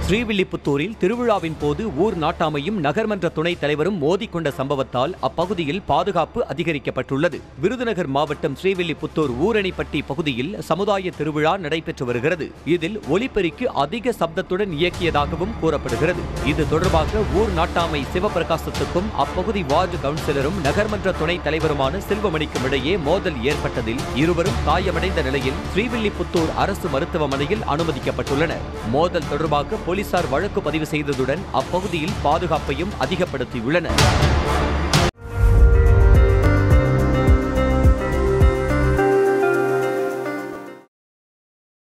ஸ்ரீவில்லிபுத்தூரில் திருவிழாவின் போது ஊர் நாட்டாமையும் நகர்மன்ற துணைத் தலைவரும் மோதிக்கொண்ட சம்பவத்தால் அப்பகுதியில் பாதுகாப்பு அதிகரிக்கப்பட்டுள்ளது விருதுநகர் மாவட்டம் ஸ்ரீவில்லிபுத்தூர் ஊரணிப்பட்டி பகுதியில் சமுதாய திருவிழா நடைபெற்று வருகிறது இதில் ஒலிபெருக்கி அதிக சப்தத்துடன் இயக்கியதாகவும் கூறப்படுகிறது இது தொடர்பாக ஊர் நாட்டாமை சிவபிரகாசத்துக்கும் அப்பகுதி வார்டு கவுன்சிலரும் நகர்மன்ற துணைத் தலைவருமான செல்வமணிக்கும் இடையே மோதல் ஏற்பட்டதில் இருவரும் காயமடைந்த நிலையில் ஸ்ரீவில்லிபுத்தூர் அரசு மருத்துவமனையில் அனுமதிக்கப்பட்டுள்ளனர் மோதல் தொடர்பாக போலீசார் வழக்கு பதிவு செய்ததுடன் அப்பகுதியில் பாதுகாப்பையும் அதிகப்படுத்தியுள்ளனர்